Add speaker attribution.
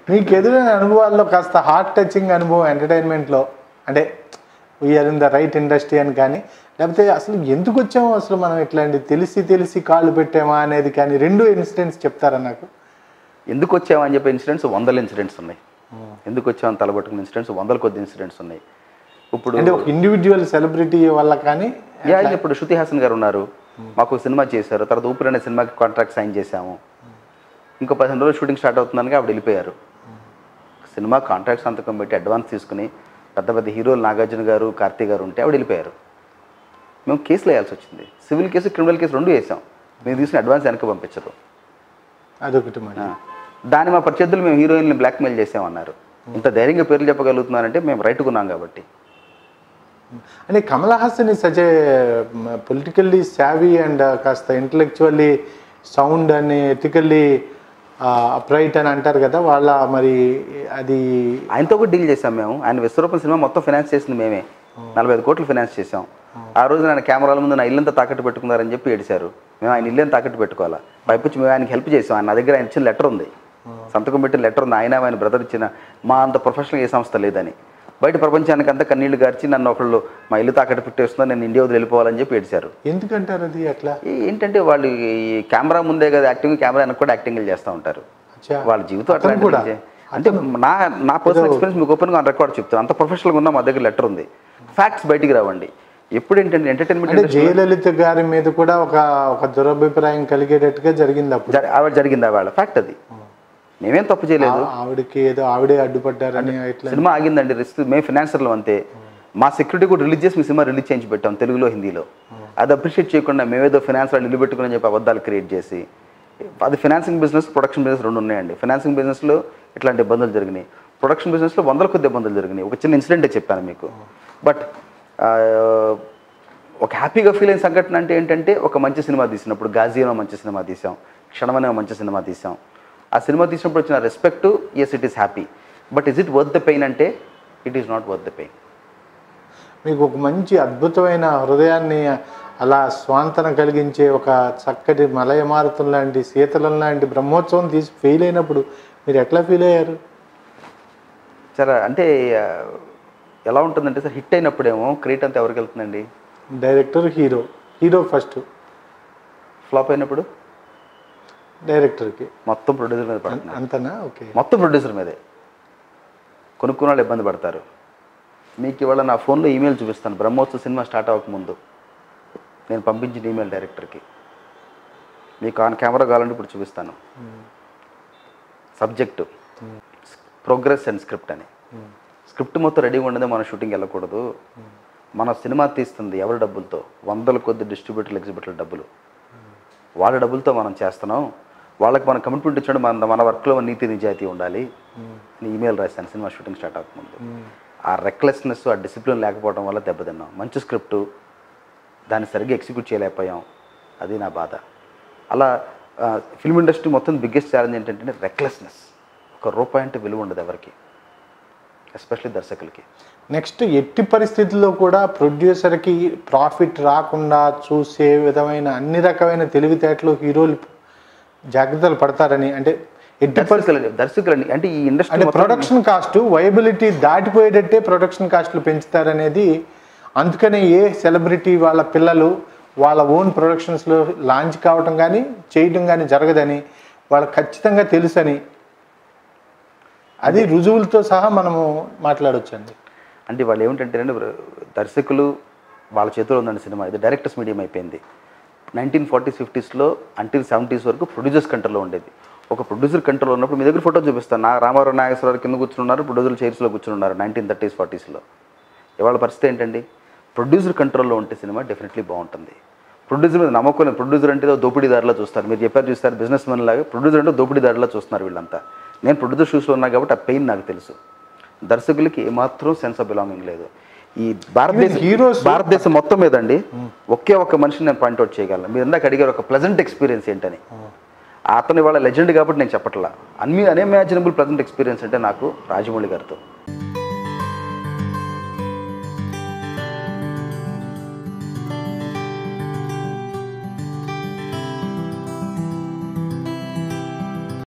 Speaker 1: మీకు ఎదురైన అనుభవాల్లో కాస్త హార్ట్ టచింగ్ అనుభవం ఎంటర్టైన్మెంట్లో అంటే we are in the right industry అని కానీ లేకపోతే అసలు ఎందుకు వచ్చామో అసలు మనం ఇట్లాంటి తెలిసి తెలిసి కాళ్ళు పెట్టామా అనేది కానీ రెండు ఇన్సిడెంట్స్ చెప్తారా నాకు
Speaker 2: ఎందుకు వచ్చామని చెప్పే ఇన్సిడెంట్స్ వందల ఇన్సిడెంట్స్ ఉన్నాయి ఎందుకు వచ్చామని తలబట్టుకున్న ఇన్సిడెంట్స్ వందల కొద్ది ఇన్సిడెంట్స్ ఉన్నాయి ఇప్పుడు
Speaker 1: అంటే ఒక ఇండివిజువల్ సెలబ్రిటీ వల్ల కానీ
Speaker 2: యా, ఇప్పుడు శృతి హాసన్ గారు ఉన్నారు మాకు ఒక సినిమా చేశారు తర్వాత ఊపిరి అనే సినిమాకి కాంట్రాక్ట్ సైన్ చేశాము ఇంకో పదిహేను రోజులు షూటింగ్ స్టార్ట్ అవుతుందని ఆవిడ వెళ్ళిపోయారు సినిమా కాంట్రాక్ట్ సంతకం పెట్టి అడ్వాన్స్ తీసుకుని పెద్ద పెద్ద హీరోలు నాగార్జున గారు కార్తీక్ గారు ఉంటే ఆవిడ వెళ్ళిపోయారు మేము కేసులు వేయాల్సి వచ్చింది సివిల్ కేసు క్రిమినల్ కేసు రెండు వేసాం మేము తీసుకుని అడ్వాన్స్ వెనక్కి పంపించరు
Speaker 1: అదొకటి మరి
Speaker 2: ఆ. దాన్ని మా ప్రత్యర్థులు మేము హీరోయిన్ని బ్లాక్మెయిల్ చేసామన్నారు ఇంత ధైర్యంగా పేర్లు చెప్పగలుగుతున్నారంటే మేము రైట్కున్నాం కాబట్టి
Speaker 1: అంటే Kamal Haasan is such a politically savvy and కాస్త ఇంటలెక్చువల్లీ సౌండ్ అని ఎథికల్లీ అప్రైట్ అని అంటారు కదా వాళ్ళ మరి అది
Speaker 2: ఆయనతో కూడా డీల్ చేసాం మేము ఆయన విశ్వరూపం సినిమా మొత్తం ఫైనాన్స్ చేసింది మేమే నలభై ఐదు కోట్లు ఫైనాన్స్ చేసాం ఆ రోజు ఆయన కెమెరాల ముందు నా ఇల్లంతా తాకట్టు పెట్టుకున్నారని చెప్పి ఏడిశారు మేము ఆయన ఇల్లు తాకట్టు పెట్టుకోవాలా పైపుచ్చి మేము ఆయనకి హెల్ప్ చేసాం ఆయన నా దగ్గర ఆయన ఇచ్చిన లెటర్ ఉంది సంతకం పెట్టిన లెటర్ ఉంది ఆయన ఆయన బ్రదర్ ఇచ్చిన మా అంత ప్రొఫెషనల్ ఏ సంస్థ లేదని బయట ప్రపంచానికి అంతా కన్నీళ్లు గార్చి నన్ను ఒకళ్ళు మా ఇల్లు తాకట్టు పెట్టేస్తున్నా నేను ఇండియా వదిలి వెళ్ళిపోవాలని చెప్పి ఏడిశారు
Speaker 1: ఎందుకంటారు అది అట్లా
Speaker 2: ఈ- ఏంటంటే వాళ్ళు ఈ కెమెరా ముందే కదా యాక్టింగ్ కెమెరా వెనక కూడా యాక్టింగ్లు చేస్తూ ఉంటారు
Speaker 1: అచ్చా.
Speaker 2: వాళ్ళ జీవితం అట్లా
Speaker 1: అతను కూడా?
Speaker 2: అంటే నా నా పర్సనల్ ఎక్స్పీరియన్స్ మీకు ఓపెన్గా రికార్డ్ చెప్తాను అంత ప్రొఫెషనల్గా ఉన్నా మా దగ్గర లెటర్ ఉంది ఫ్యాక్ట్స్ బయటికి రావండి ఎప్పుడు ఏంటంటే
Speaker 1: అంటే
Speaker 2: ఎంటర్టైన్మెంట్
Speaker 1: జయలలిత గారి మీద కూడా ఒక ఒక దురభిప్రాయం కలిగేటట్టుగా జరిగింది అప్పుడు
Speaker 2: ఆవిడ జరిగింది ఆవిడ ఫ్యాక్ట్ అది మేమేం తప్పు చేయలేదు
Speaker 1: ఆ- ఆవిడకి ఏదో ఆవిడే అడ్డుపడ్డారని ఇట్లా
Speaker 2: సినిమా ఆగిందండి రిస్క్ మేము ఫినాన్సర్లు అంతే మా సెక్యూరిటీ కూడా రిలీజ్ చేసి మీ సినిమా రిలీజ్ చేయించి పెట్టాం తెలుగులో హిందీలో అది అప్రిషియేట్ చేయకుండా మేమేదో ఫినాన్స్ నిలబెట్టుకుని చెప్పి అబద్ధాలు క్రియేట్ చేసి అది ఫినాన్సింగ్ బిజినెస్ ప్రొడక్షన్ బిజినెస్ రెండు ఉన్నాయండి ఫినాన్సింగ్ బిజినెస్లో ఇట్లాంటి ఇబ్బందులు జరిగినాయి ప్రొడక్షన్ బిజినెస్లో వందల కొద్ది ఇబ్బందులు జరిగినాయి ఒక చిన్న ఇన్సిడెంటే చెప్పాను మీకు బట్ ఒక హ్యాపీగా ఫీల్ అయిన సంఘటన అంటే ఏంటంటే ఒక మంచి సినిమా తీసినప్పుడు గాజీ అనే మంచి సినిమా తీసాం క్షణం అనే మంచి సినిమా తీసాం ఆ సినిమా తీసినప్పుడు వచ్చిన respect yes it is happy but is it worth the pain అంటే it is not worth the pain
Speaker 1: మీకు ఒక మంచి అద్భుతమైన హృదయాన్ని అలా స్వాంతన కలిగించే ఒక చక్కటి మలయమారుతం లాంటి శీతలం లాంటి బ్రహ్మోత్సవం తీసి ఫెయిల్ అయినప్పుడు మీరు ఎట్లా ఫీల్ అయ్యారు
Speaker 2: సరే అంటే ఆ, ఎలా ఉంటుందంటే సార్ హిట్ అయినప్పుడేమో క్రియేట్ అంతా ఎవరికి వెళ్తుందండి
Speaker 1: director hero hero first
Speaker 2: flop అయినప్పుడు
Speaker 1: డైరెక్టర్కి
Speaker 2: మొత్తం ప్రొడ్యూసర్ మీద పడుతుంది
Speaker 1: అంతనా ఓకే
Speaker 2: మొత్తం ప్రొడ్యూసర్ మీదే కొనుక్కున్న వాళ్ళు ఇబ్బంది పడతారు మీకు ఇవాళ నా ఫోన్లో ఈమెయిల్ చూపిస్తాను బ్రహ్మోత్సవ సినిమా స్టార్ట్ అవ్వకముందు నేను పంపించిన ఈమెయిల్ డైరెక్టర్కి మీకు ఆన్ కెమెరా కావాలంటే ఇప్పుడు చూపిస్తాను సబ్జెక్టు ప్రోగ్రెస్ అండ్ స్క్రిప్ట్ అని స్క్రిప్ట్ మొత్తం రెడీగా ఉండదే మన షూటింగ్ వెళ్ళకూడదు మన సినిమా తీస్తుంది ఎవరి డబ్బులతో వందల కొద్ది డిస్ట్రిబ్యూటర్లు ఎగ్జిబిటర్ల డబ్బులు వాళ్ళ డబ్బులతో మనం చేస్తున్నాం వాళ్ళకి మనం కమిట్మెంట్ ఇచ్చడం మన మన వర్క్లో నీతి నిజాయితీ ఉండాలి అని ఈమెయిల్ రాశాను సినిమా షూటింగ్ స్టార్ట్ అవ్వకముందు ఆ రెక్లెస్నెస్ ఆ డిసిప్లిన్ లేకపోవడం వల్ల దెబ్బతిన్నాం మంచి స్క్రిప్టు దాన్ని సరిగ్గా ఎగ్జిక్యూట్ చేయలేకపోయాం అది నా బాధ అలా ఫిల్మ్ ఇండస్ట్రీ మొత్తం బిగ్గెస్ట్ ఛాలెంజ్ ఏంటంటే రెక్లెస్నెస్ ఒక రూపాయి అంటే విలువ ఉండదు ఎవరికి ఎస్పెషల్లీ దర్శకులకి
Speaker 1: నెక్స్ట్ ఎట్టి పరిస్థితుల్లో కూడా ప్రొడ్యూసర్కి ప్రాఫిట్ రాకుండా చూసే విధమైన అన్ని రకమైన తెలివితేటలు హీరోలు జాగ్రత్తలు పడతారని అంటే ఎట్టి పరిస్థితులు
Speaker 2: దర్శకులని దర్శకులని అంటే ఈ ఇండస్ట్రీ
Speaker 1: అంటే ప్రొడక్షన్ కాస్ట్ వైబిలిటీ దాటిపోయేటట్టే ప్రొడక్షన్ కాస్ట్లు పెంచుతారనేది అందుకనే ఏ సెలబ్రిటీ వాళ్ళ పిల్లలు వాళ్ళ ఓన్ ప్రొడక్షన్స్లో లాంచ్ కావటం కానీ చేయటం కానీ జరగదని వాళ్ళకి ఖచ్చితంగా తెలుసని అది రుజువులతో సహా మనము మాట్లాడొచ్చండి
Speaker 2: అంటే వాళ్ళు ఏమిటంటే దర్శకులు వాళ్ళ చేతిలో ఉందండి సినిమా ఇది డైరెక్టర్స్ మీడియం అయిపోయింది నైన్టీన్ ఫార్టీస్ ఫిఫ్టీస్లో అంటిల్ సెవెంటీస్ వరకు ప్రొడ్యూసర్స్ కంట్రోల్లో ఉండేది ఒక ప్రొడ్యూసర్ కంట్రోల్ ఉన్నప్పుడు మీ దగ్గర ఫోటో చూపిస్తాను నా రామారావు నాగేశ్వరరావు కింద కూర్చున్నారు ప్రొడ్యూసర్ చైర్స్లో కూర్చున్నారు నైన్టీన్ థర్టీస్ ఫార్టీస్లో ఇవాళ పరిస్థితి ఏంటండి ప్రొడ్యూసర్ కంట్రోల్లో ఉంటే సినిమా డెఫినెట్లీ బాగుంటుంది ప్రొడ్యూసర్ మీద నమ్మకం లేదు. ప్రొడ్యూసర్ అంటే ఏదో దోపిడీదారులా చూస్తారు మీరు చెప్పారు చూస్తారు బిజినెస్ మెన్ లాగా ప్రొడ్యూసర్ అంటే దోపిడీదారులా చూస్తున్నారు వీళ్ళంతా నేను ప్రొడ్యూసర్ షూస్లో ఉన్నా కాబట్టి ఆ పెయిన్ నాకు తెలుసు దర్శకులకి ఏమాత్రం సెన్స్ ఆఫ్ బిలాంగింగ్ లేదు ఈ భారతదేశ
Speaker 1: Even heroes-
Speaker 2: భారతదేశం మొత్తం మీద అండి ఒకే ఒక్క మనిషిని నేను పాయింట్అవుట్ చేయగలను మీరు ఇందాక అడిగారు ఒక ప్లెజెంట్ ఎక్స్పీరియన్స్ ఏంటని అతను ఇవాళ లెజెండ్ కాబట్టి నేను చెప్పట్లా అన్ని అన్ఇమాజినబుల్ ప్లెజెంట్ ఎక్స్పీరియన్స్ అంటే నాకు రాజమౌళి గారితో